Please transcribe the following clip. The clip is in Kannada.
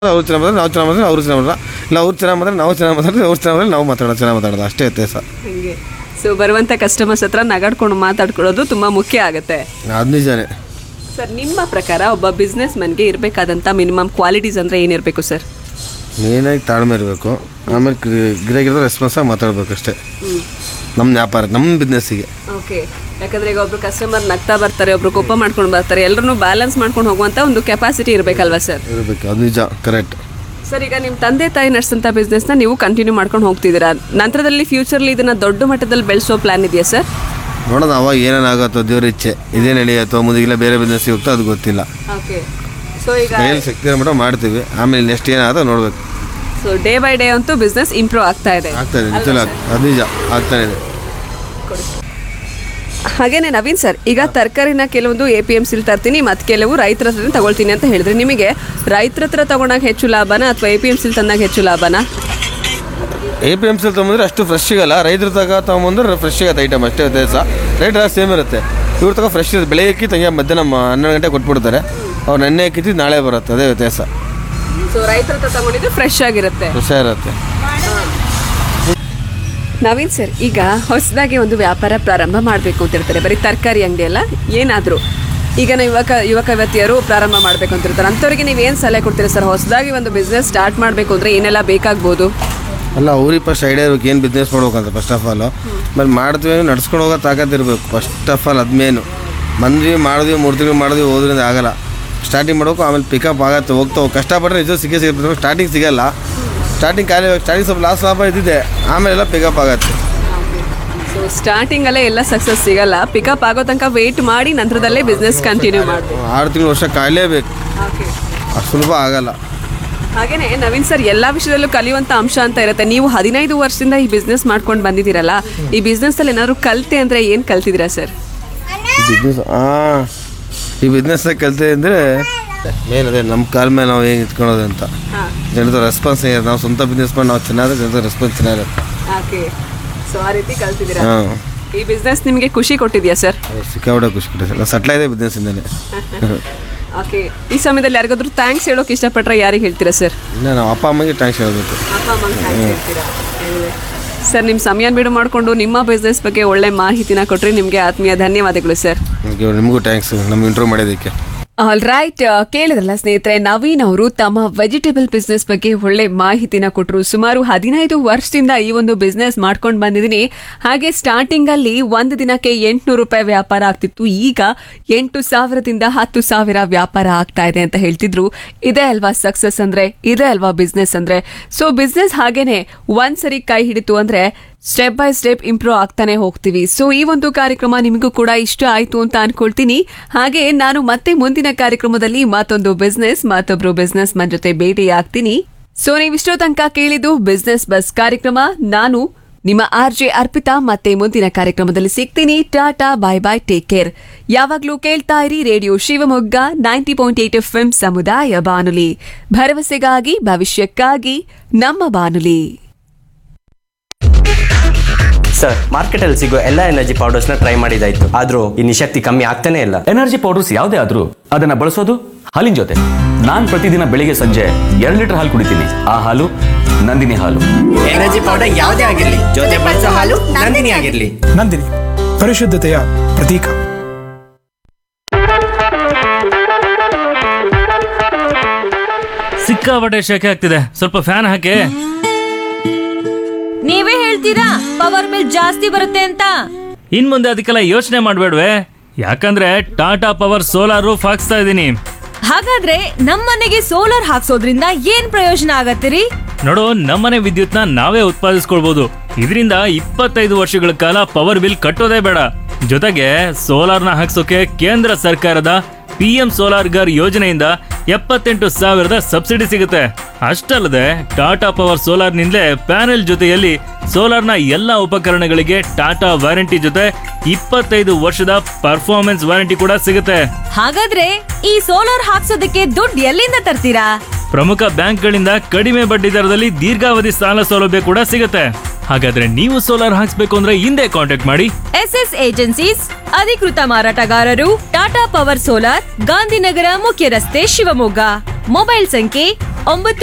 ಅವ್ರು ಚೆನ್ನಾಗಿ ಮಾತಾಡ್ತಾರೆ ನಾವು ಚೆನ್ನಾಗಿ ಮಾತಾಡ್ತಾರೆ ಅವ್ರು ಚೆನ್ನಾಗಿ ಮಾತಾಡೋಲ್ಲ ಇಲ್ಲ ಅವ್ರು ಚೆನ್ನಾಗಿ ಮಾತಾಡ್ತಾರೆ ನಾವು ಚೆನ್ನಾಗಿ ಮಾತಾಡ್ತಾರೆ ಅವ್ರು ಚೆನ್ನಾಗಿ ಮಾತಾಡ್ತಾರೆ ನಾವು ಮಾತಾಡೋದು ಚೆನ್ನಾಗಿ ಮಾತಾಡೋದು ಅಷ್ಟೇ ವ್ಯತ್ಯಾಸ ಹಂಗೆ ಸೊ ಬರುವಂಥ ಕಸ್ಟಮರ್ಸ್ ಹತ್ರ ನಗಾಡ್ಕೊಂಡು ಮಾತಾಡ್ಕೊಳ್ಳೋದು ತುಂಬ ಮುಖ್ಯ ಆಗುತ್ತೆ ಅದು ನಿಜಾನೇ ಸರ್ ನಿಮ್ಮ ಪ್ರಕಾರ ಒಬ್ಬ ಬಿಸ್ನೆಸ್ ಮನ್ಗೆ ಇರಬೇಕಾದಂಥ ಮಿನಿಮಮ್ ಕ್ವಾಲಿಟೀಸ್ ಅಂದರೆ ಏನಿರಬೇಕು ಸರ್ ಮೇನಾಗಿ ತಾಳ್ಮೆ ಇರಬೇಕು ಆಮೇಲೆ ಗಿರಾಗಿರೋ ರೆಸ್ಪಾನ್ಸಾಗಿ ಮಾತಾಡ್ಬೇಕು ಅಷ್ಟೇ ನಮ್ಮ ವ್ಯಾಪಾರ ನಮ್ಮ ಬಿಸ್ನೆಸ್ಸಿಗೆ ಓಕೆ ಯಾಕಂದ್ರೆ ಈಗ ಒಬ್ರು ಕಸ್ಟಮರ್ ನಗ್ತಾ ಬರ್ತಾರೆ ಒಬ್ರು ಕೋಪ ಮಾಡ್ಕೊಂಡು ಬರ್ತಾರೆ ಎಲ್ಲರೂ ಬ್ಯಾಲೆನ್ಸ್ ಮಾಡ್ಕೊಂಡು ಹೋಗುವಂಥ ಒಂದು ಕೆಪಾಸಿಟಿ ಇರಬೇಕಲ್ವಾ ಸರ್ ಇರಬೇಕು ಅದು ನಿಜ ಕರೆಕ್ಟ್ ಸರ್ ಈಗ ನಿಮ್ಮ ತಂದೆ ತಾಯಿ ನಡೆಸಂಥ ಬಿಸ್ನೆಸ್ನ ನೀವು ಕಂಟಿನ್ಯೂ ಮಾಡ್ಕೊಂಡು ಹೋಗ್ತಿದ್ದೀರಾ ನಂತರದಲ್ಲಿ ಫ್ಯೂಚರ್ಲಿ ಇದನ್ನ ದೊಡ್ಡ ಮಟ್ಟದಲ್ಲಿ ಬೆಳೆಸೋ ಪ್ಲಾನ್ ಇದೆಯಾ ಸರ್ ನೋಡೋಣ ಅವಾಗ ಏನೇನಾಗುತ್ತೋ ದೇವ್ರ ಇಚ್ಛೆ ಇದೇನು ನಡೆಯುತ್ತೋ ಮುಂದಿಗಿಲ್ಲ ಬೇರೆ ಬಿಸ್ನೆಸ್ಸಿಗೆ ಹೋಗ್ತಾ ಅದು ಗೊತ್ತಿಲ್ಲ ಓಕೆ ಸೊ ಈಗ ಕೈಯಲ್ಲಿ ಶಕ್ತಿ ಇರೋ ಮಟ್ಟ ಮಾಡ್ತೀವಿ ಆಮೇಲೆ ನೆಕ್ಸ್ಟ್ ಏನಾಗುತ್ತೋ ನೋಡ್ಬೇಕು ಸೊ ಡೇ ಬೈ ಡೇ ಅಂತೂ ಬಿಸ್ನೆಸ್ ಇಂಪ್ರೂವ್ ಆಗ್ತಾ ಇದೆ ಆಗ್ತಾ ಇದೆ ನಿಜ ಅದು ನಿಜ ಆಗ್ತಾನೆ ಇದೆ ಹಾಗೇನೆ ನವೀನ್ ಸರ್ ಈಗ ತರಕಾರಿನ ಕೆಲವೊಂದು ಎ ಪಿ ಎಮ್ ಸಿಲ್ ತರ್ತೀನಿ ಮತ್ತು ಕೆಲವು ರೈತರ ಹತ್ರ ತಗೊಳ್ತೀನಿ ಅಂತ ಹೇಳಿದ್ರೆ ನಿಮಗೆ ರೈತರ ಹತ್ರ ತಗೊಂಡಾಗ ಹೆಚ್ಚು ಲಾಭನ ಅಥವಾ ಎ ಪಿ ಎಮ್ ಸಿಲ್ ತಂದಾಗ ಹೆಚ್ಚು ಲಾಭನ ಎ ಪಿ ಎಮ್ ಸಿ ತೊಗೊಂಬಂದ್ರೆ ಅಷ್ಟು ಫ್ರೆಶ್ ಸಿಗಲ್ಲ ರೈತರ ತಗ ತೊಗೊಂಬಂದ್ರೆ ಫ್ರೆಶ್ ಸಿಗತ್ತೆ ಐಟಮ್ ಅಷ್ಟೇ ವ್ಯತ್ಯಾಸ ರೇಟ್ ಎಲ್ಲ ಸೇಮ್ ಇರುತ್ತೆ ಇವ್ರ ತಗ ಫ್ರೆಶ್ ಇರುತ್ತೆ ಬೆಳಗ್ಗೆ ತಂಗ ಮಧ್ಯಾಹ್ನ ಮ- ಹನ್ನೆರಡು ಗಂಟೆ ಕೊಟ್ಬಿಡ್ತಾರೆ ಅವ್ರು ನೆನ್ನೆ ಹಾಕಿದ್ದು ನಾಳೆ ಬರುತ್ತೆ ಅದೇ ವ್ಯತ್ಯಾಸ ಸೊ ರೈತರ ಹತ್ರ ತಗೊಂಡಿದ್ರೆ ಫ್ರೆಶ್ ಆಗಿರುತ್ತೆ ಫ್ರೆಶ್ ಇರುತ್ತೆ ನವೀನ್ ಸರ್ ಈಗ ಹೊಸದಾಗಿ ಒಂದು ವ್ಯಾಪಾರ ಪ್ರಾರಂಭ ಮಾಡಬೇಕು ಅಂತ ಇರ್ತಾರೆ ಬರೀ ತರಕಾರಿ ಅಂಗಡಿ ಅಲ್ಲ ಏನಾದರೂ ಈಗ ನಾವು ಯುವಕ ಯುವಕ ಯುವತಿಯರು ಪ್ರಾರಂಭ ಮಾಡಬೇಕು ಅಂತ ಇರ್ತಾರೆ ಅಂಥವ್ರಿಗೆ ನೀವು ಏನು ಸಲಹೆ ಕೊಡ್ತೀರಾ ಸರ್ ಹೊಸದಾಗಿ ಒಂದು ಬಿಸ್ನೆಸ್ ಸ್ಟಾರ್ಟ್ ಮಾಡಬೇಕು ಅಂದರೆ ಏನೆಲ್ಲ ಬೇಕಾಗ್ಬೋದು ಅಲ್ಲ ಅವ್ರಿಗೆ ಫಸ್ಟ್ ಐಡಿಯಾ ಇರ್ಬೇಕು ಏನು ಬಿಸ್ನೆಸ್ ಮಾಡ್ಬೇಕಂತ ಫಸ್ಟ್ ಆಫ್ ಆಲ್ ಆಮೇಲೆ ಮಾಡ್ತೀವಿ ನಡ್ಸ್ಕೊಂಡು ಹೋಗೋ ತಾಕತ್ ಇರಬೇಕು ಫಸ್ಟ್ ಆಫ್ ಆಲ್ ಅದು ಮೇನು ಬಂದ್ವಿ ಮಾಡಿದ್ವಿ ಮೂರು ತಿಂಗಳು ಮಾಡಿದ್ವಿ ಹೋದ್ರಿಂದ ಆಗಲ್ಲ ಸ್ಟಾರ್ಟಿಂಗ್ ಮಾಡಬೇಕು ಆಮೇಲೆ ಪಿಕಪ್ ಆಗತ್ತೆ ಹೋಗ್ತಾ ಹೋಗಿ ಕಷ್ಟಪಟ್ಟರೆ ನಿಜ ಸಿಕ್ಕೇ ಸಿಗುತ್ತೆ ಸ್ಟಾರ್ಟಿಂಗ್ ಸಿಗಲ್ಲ ಸ್ಟಾರ್ಟಿಂಗ್ ಖಾಲಿ ಸ್ಟಾರ್ಟಿಂಗ್ ಸ್ವಲ್ಪ ಲಾಸ್ ಲಾಭ ಇದ್ದಿದೆ ಆಮೇಲೆಲ್ಲ ಪಿಕಪ್ ಆಗತ್ತೆ ಸೊ ಸ್ಟಾರ್ಟಿಂಗಲ್ಲೇ ಎಲ್ಲ ಸಕ್ಸಸ್ ಸಿಗಲ್ಲ ಪಿಕಪ್ ಆಗೋ ತನಕ ವೆಯ್ಟ್ ಮಾಡಿ ನಂತರದಲ್ಲೇ ಬಿಸ್ನೆಸ್ ಕಂಟಿನ್ಯೂ ಮಾಡಬೇಕು ಆರು ತಿಂಗಳು ವರ್ಷ ಕಾಯಲೇಬೇಕು ಅಷ್ಟು ಸುಲಭ ಆಗಲ್ಲ ಹಾಗೇನೆ ನವೀನ್ ಸರ್ ಎಲ್ಲ ವಿಷಯದಲ್ಲೂ ಕಲಿಯುವಂತ ಅಂಶ ಅಂತ ಇರುತ್ತೆ ನೀವು ಹದಿನೈದು ವರ್ಷದಿಂದ ಈ ಬಿಸ್ನೆಸ್ ಮಾಡ್ಕೊಂಡು ಬಂದಿದ್ದೀರಲ್ಲ ಈ ಬಿಸ್ನೆಸ್ ಅಲ್ಲಿ ಏನಾದ್ರು ಕಲ್ತೆ ಅಂದ್ರೆ ಏನ್ ಕಲ್ತಿದ್ದೀರಾ ಸರ್ ಈ ಬಿಸ್ನೆಸ್ ಹಾಂ ಈ ಬಿಸ್ನೆಸ್ನಾಗ ಕಲಿತೆ ಅಂದರೆ ಮೇನ್ ಅದೇ ನಮ್ಮ ಕಾಲ ಮೇಲೆ ನಾವು ಹೇಗೆ ಇಟ್ಕೊಳೋದು ಅಂತ ಜನದ ರೆಸ್ಪಾನ್ಸ್ ಏನಿದೆ ನಾವು ಸ್ವಂತ ಬಿಸ್ನೆಸ್ ಮಾಡಿ ನಾವು ಚೆನ್ನಾದ್ರೆ ಜನದ ರೆಸ್ಪಾನ್ಸ್ ಚೆನ್ನಾಗಿರುತ್ತೆ ಓಕೆ ಸೊ ಆ ರೀತಿ ಕಲ್ತಿದ್ದೀರಾ ಹಾಂ ಈ ಬಿಸ್ನೆಸ್ ನಿಮಗೆ ಖುಷಿ ಕೊಟ್ಟಿದ್ಯಾ ಸರ್ ಸಿಕ್ಕಾಬಿಡ ಖುಷಿ ಕೊಟ್ಟಿದೆ ನಾವು ಸಟ್ಲ ಇದೆ ಬಿಸ್ನೆಸ್ಸಿಂದನೇ ಓಕೆ ಈ ಸಮಯದಲ್ಲಿ ಯಾರಿಗಾದ್ರೂ ಥ್ಯಾಂಕ್ಸ್ ಹೇಳೋಕೆ ಇಷ್ಟಪಟ್ರೆ ಯಾರಿಗೆ ಹೇಳ್ತೀರಾ ಸರ್ ಇನ್ನು ನಾವು ಅಪ್ಪ ಅಮ್ಮಗೆ ಟ್ಯಾಂಕ್ಸ್ ಹೇಳಬೇಕು ಸರ್ ನಿಮ್ಮ ಸಮಯ ಬಿಡು ಮಾಡಿಕೊಂಡು ನಿಮ್ಮ ಬಿಸ್ನೆಸ್ ಬಗ್ಗೆ ಒಳ್ಳೆ ಮಾಹಿತಿನ ಕೊಟ್ಟರೆ ನಿಮಗೆ ಆತ್ಮೀಯ ಧನ್ಯವಾದಗಳು ಸರ್ ನಿಮಗೂ ಟ್ಯಾಂಕ್ಸ್ ನಮ್ಗೆ ಇಂಟ್ರೂ ಮಾಡೋದಕ್ಕೆ ಆಲ್ ರೈಟ್ ಕೇಳಿದ್ರಲ್ಲ ಸ್ನೇಹಿತರೆ ನವೀನ್ ಅವರು ತಮ್ಮ ವೆಜಿಟೇಬಲ್ ಬಿಸ್ನೆಸ್ ಬಗ್ಗೆ ಒಳ್ಳೆ ಮಾಹಿತಿನ ಕೊಟ್ಟರು ಸುಮಾರು ಹದಿನೈದು ವರ್ಷದಿಂದ ಈ ಒಂದು ಬಿಸ್ನೆಸ್ ಮಾಡ್ಕೊಂಡು ಬಂದಿದ್ದೀನಿ ಹಾಗೆ ಸ್ಟಾರ್ಟಿಂಗ್ ಅಲ್ಲಿ ಒಂದು ದಿನಕ್ಕೆ ಎಂಟುನೂರು ರೂಪಾಯಿ ವ್ಯಾಪಾರ ಆಗ್ತಿತ್ತು ಈಗ ಎಂಟು ಸಾವಿರದಿಂದ ಹತ್ತು ಸಾವಿರ ವ್ಯಾಪಾರ ಆಗ್ತಾ ಇದೆ ಅಂತ ಹೇಳ್ತಿದ್ರು ಇದೇ ಅಲ್ವಾ ಸಕ್ಸಸ್ ಅಂದ್ರೆ ಇದೇ ಅಲ್ವಾ ಬಿಸ್ನೆಸ್ ಅಂದ್ರೆ ಸೊ ಬಿಸ್ನೆಸ್ ಹಾಗೇನೆ ಒಂದ್ಸರಿ ಕೈ ಹಿಡಿತು ಅಂದ್ರೆ ಸ್ಟೆಪ್ ಬೈ ಸ್ಟೆಪ್ ಇಂಪ್ರೂವ್ ಆಗ್ತಾನೆ ಹೋಗ್ತೀವಿ ಸೊ ಈ ಒಂದು ಕಾರ್ಯಕ್ರಮ ನಿಮಗೂ ಕೂಡ ಇಷ್ಟ ಆಯ್ತು ಅಂತ ಅನ್ಕೊಳ್ತೀನಿ ಹಾಗೆ ನಾನು ಮತ್ತೆ ಮುಂದಿನ ಕಾರ್ಯಕ್ರಮದಲ್ಲಿ ಮತ್ತೊಂದು ಬಿಸ್ನೆಸ್ ಮತ್ತೊಬ್ರು ಬಿಸ್ನೆಸ್ ಮನ್ ಜೊತೆ ಭೇಟಿ ಆಗ್ತೀನಿ ಸೊ ನೀವಿಷ್ಟೋ ತನಕ ಕೇಳಿದ್ದು ಬಿಸ್ನೆಸ್ ಬಸ್ ಕಾರ್ಯಕ್ರಮ ನಾನು ನಿಮ್ಮ ಆರ್ ಜೆ ಅರ್ಪಿತಾ ಮತ್ತೆ ಮುಂದಿನ ಕಾರ್ಯಕ್ರಮದಲ್ಲಿ ಸಿಗ್ತೀನಿ tata bye bye take care ಯಾವಾಗ್ಲೂ ಕೇಳ್ತಾ ಇರಿ radio Shivamogga ninety point eight F ಸಮುದಾಯ ಬಾನುಲಿ ಭರವಸೆಗಾಗಿ ಭವಿಷ್ಯಕ್ಕಾಗಿ ನಮ್ಮ ಬಾನುಲಿ ಸರ್ ಮಾರ್ಕೆಟಲ್ಲಿ ಸಿಗೋ ಎಲ್ಲ ಎನರ್ಜಿ ಪೌಡರ್ಸ್ನ ಟ್ರೈ ಮಾಡಿದಾಯ್ತು ಆದ್ರೂ ಈ ನಿಶಕ್ತಿ ಕಮ್ಮಿ ಆಗ್ತಾನೆ ಇಲ್ಲ ಎನರ್ಜಿ ಪೌಡರ್ಸ್ ಯಾವುದೇ ಆದ್ರೂ ಅದನ್ನ ಬಳಸೋದು ಹಾಲಿನ ಜೊತೆ ನಾನ್ ಪ್ರತಿದಿನ ಬೆಳಿಗ್ಗೆ ಸಂಜೆ ಎರಡು ಲೀಟರ್ ಹಾಲು ಕುಡಿತೀನಿ ಆ ಹಾಲು ನಂದಿನಿ ಹಾಲು ಎನರ್ಜಿ ಪೌಡರ್ ಯಾವುದೇ ಆಗಿರ್ಲಿ ಜೊತೆ ಬಳಸೋ ಹಾಲು ನಂದಿನಿ ಆಗಿರ್ಲಿ ನಂದಿನಿ ಪರಿಶುದ್ಧತೆಯ ಪ್ರತೀಕ ಸಿಕ್ಕಾಪಟ್ಟೆ ಶೆಕೆ ಆಗ್ತಿದೆ ಸ್ವಲ್ಪ ಫ್ಯಾನ್ ಹಾಕಿ ನೀವೇ ಹೇಳ್ತೀರಾ ಪವರ್ ಬಿಲ್ ಜಾಸ್ತಿ ಬರುತ್ತೆ ಅಂತ ಇನ್ ಮುಂದೆ ಅದಕ್ಕೆಲ್ಲ ಯೋಚನೆ ಮಾಡ್ಬೇಡ್ವೆ ಯಾಕಂದ್ರೆ ಟಾಟಾ ಪವರ್ ಸೋಲಾರ್ ರೂಫ್ ಹಾಕ್ಸ್ತಾ ಇದ್ದೀನಿ ಹಾಗಾದ್ರೆ ನಮ್ಮನೆಗೆ ಸೋಲಾರ್ ಹಾಕ್ಸೋದ್ರಿಂದ ಏನ್ ಪ್ರಯೋಜನ ಆಗತ್ತಿರಿ ನೋಡು ನಮ್ಮನೆ ವಿದ್ಯುತ್ನ ನಾವೇ ಉತ್ಪಾದಿಸ್ಕೊಳ್ಬಹುದು ಇದರಿಂದ ಇಪ್ಪತ್ತೈದು ವರ್ಷಗಳ ಕಾಲ ಪವರ್ ಬಿಲ್ ಕಟ್ಟೋದೇ ಬೇಡ ಜೊತೆಗೆ ಸೋಲಾರ್ನ ಹಾಕ್ಸೋಕೆ ಕೇಂದ್ರ ಸರ್ಕಾರದ ಪಿ ಎಂ ಸೋಲಾರ್ ಗರ್ ಯೋಜನೆಯಿಂದ ಎಪ್ಪತ್ತೆಂಟು ಸಾವಿರದ ಸಬ್ಸಿಡಿ ಸಿಗುತ್ತೆ ಅಷ್ಟಲ್ಲದೆ ಟಾಟಾ ಪವರ್ ಸೋಲಾರ್ನಿಂದಲೇ ಪ್ಯಾನೆಲ್ ಜೊತೆಯಲ್ಲಿ ಸೋಲಾರ್ನ ಎಲ್ಲ ಉಪಕರಣಗಳಿಗೆ ಟಾಟಾ ವಾರಂಟಿ ಜೊತೆ ಇಪ್ಪತ್ತೈದು ವರ್ಷದ ಪರ್ಫಾರ್ಮೆನ್ಸ್ ವಾರಂಟಿ ಕೂಡ ಸಿಗುತ್ತೆ ಹಾಗಾದ್ರೆ ಈ ಸೋಲಾರ್ ಹಾಕ್ಸೋದಕ್ಕೆ ದುಡ್ಡು ಎಲ್ಲಿಂದ ತರ್ತೀರಾ ಪ್ರಮುಖ ಬ್ಯಾಂಕ್ಗಳಿಂದ ಕಡಿಮೆ ಬಡ್ಡಿ ದರದಲ್ಲಿ ದೀರ್ಘಾವಧಿ ಸಾಲ ಸೌಲಭ್ಯ ಕೂಡ ಸಿಗುತ್ತೆ ಹಾಗಾದ್ರೆ ನೀವು ಸೋಲಾರ್ ಹಾಕ್ಸ್ಬೇಕು ಅಂದ್ರೆ ಹಿಂದೆ ಕಾಂಟ್ಯಾಕ್ಟ್ ಮಾಡಿ ಎಸ್ ಎಸ್ ಏಜೆನ್ಸೀಸ್ ಅಧಿಕೃತ ಮಾರಾಟಗಾರರು ಟಾಟಾ ಪವರ್ ಸೋಲಾರ್ ಗಾಂಧಿನಗರ ಮುಖ್ಯ ರಸ್ತೆ ಶಿವಮೊಗ್ಗ ಮೊಬೈಲ್ ಸಂಖ್ಯೆ ಒಂಬತ್ತು